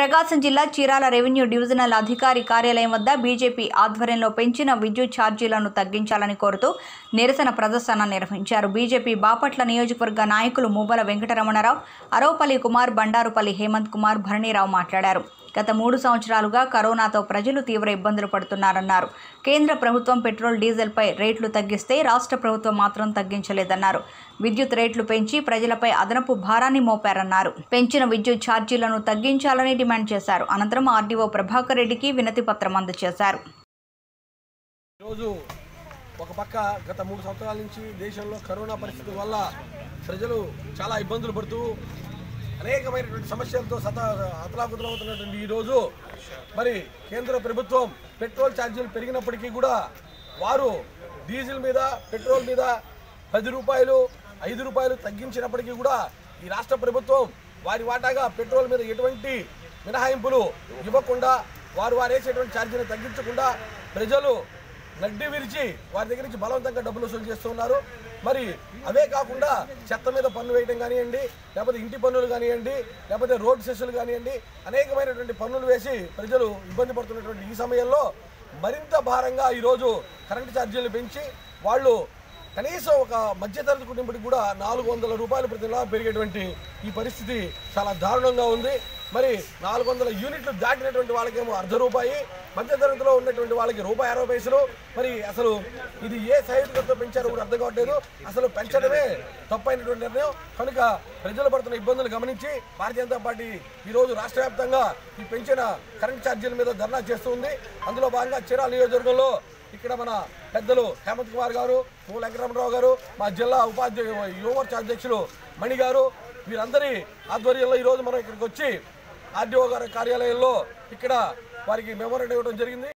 ప్రకాశం జిల్లా Chirala revenue divisional అధికారి కార్యాలయం వద్ద బీజేపీ ఆధ్వర్యంలో పెంచిన విద్యుత్ ఛార్జీలను తగ్గించాలని కోరుతూ నిరసన ప్రదర్శన నిర్వహించారు బీజేపీ బాపట్ల నియోజకవర్గ నాయకులు మువ్వల వెంకటరమణరావు అరవపల్లి కుమార్ బండారుపల్లి హేమంత్ కుమార్ భరణిరావు మాట్లాడారు గత మూడు సంవత్సరాలుగా కరోనాతో ప్రజలు తీవ్ర ఇబ్బందులు పడుతున్నారన్నారు కేంద్ర ప్రభుత్వం పెట్రోల్ డీజిల్పై రేట్లు తగ్గిస్తే రాష్ట్ర ప్రభుత్వం మాత్రం తగ్గించలేదన్నారు విద్యుత్ రేట్లు పెంచి ప్రజలపై అదనపు భారాన్ని మోపారన్నారు పెంచిన విద్యుత్ ఛార్జీలను తగ్గించాలని డిమాండ్ చేశారు అనంతరం ఆర్డీఓ ప్రభాకర్ రెడ్డికి వినతి పత్రం అందజేశారు ఈరోజు ఒక పక్క గత మూడు సంవత్సరాల నుంచి దేశంలో కరోనా పరిస్థితి వల్ల ప్రజలు చాలా ఇబ్బందులు పడుతూ అనేకమైనటువంటి సమస్యలతో సత అతలాకుతలవుతున్నటువంటి ఈరోజు మరి కేంద్ర ప్రభుత్వం పెట్రోల్ ఛార్జీలు పెరిగినప్పటికీ కూడా వారు డీజిల్ మీద పెట్రోల్ మీద పది రూపాయలు ఐదు రూపాయలు తగ్గించినప్పటికీ కూడా ఈ రాష్ట్ర ప్రభుత్వం వారి వాటాగా పెట్రోల్ మీద ఎటువంటి మినహాయింపులు ఇవ్వకుండా వారు వారు వేసేటువంటి ఛార్జీని తగ్గించకుండా ప్రజలు నడ్డి విరిచి వారి దగ్గర నుంచి బలవంతంగా డబ్బులు వసూలు చేస్తున్నారు మరి అవే కాకుండా చెత్త మీద పన్ను వేయడం కానివ్వండి లేకపోతే ఇంటి పన్నులు కానివ్వండి లేకపోతే రోడ్ సెస్సులు కానివ్వండి అనేకమైనటువంటి పన్నులు వేసి ప్రజలు ఇబ్బంది పడుతున్నటువంటి ఈ సమయంలో మరింత భారంగా ఈరోజు కరెంటు ఛార్జీలు పెంచి వాళ్ళు కనీసం ఒక మధ్యతరగతి కుటుంబానికి కూడా నాలుగు వందల రూపాయలు ప్రతి నెల పెరిగేటువంటి ఈ పరిస్థితి చాలా దారుణంగా ఉంది మరి నాలుగు వందల యూనిట్లు దాటినటువంటి వాళ్ళకేమో అర్ధ రూపాయి మధ్యతరగతిలో ఉన్నటువంటి వాళ్ళకి రూపాయి అరవై పైసలు మరి అసలు ఇది ఏ సైనికతో పెంచారో కూడా అర్థం కావట్లేదు అసలు పెంచడమే తప్పైనటువంటి నిర్ణయం కనుక ప్రజలు పడుతున్న ఇబ్బందులు గమనించి భారతీయ జనతా పార్టీ ఈరోజు రాష్ట్ర వ్యాప్తంగా ఈ పెంచిన కరెంట్ ఛార్జీల మీద ధర్నా చేస్తుంది అందులో భాగంగా చీరాల నియోజకవర్గంలో ఇక్కడ మన పెద్దలు హేమంత్ కుమార్ గారు పువ్వు వెంకటరమణరావు గారు మా జిల్లా ఉపాధ్యక్ష యువమోర్చా అధ్యక్షులు మణి గారు వీరందరి ఆధ్వర్యంలో ఈరోజు మనం ఇక్కడికి వచ్చి ఆర్డీఓ గారి కార్యాలయంలో ఇక్కడ వారికి మెమోరెండం ఇవ్వడం జరిగింది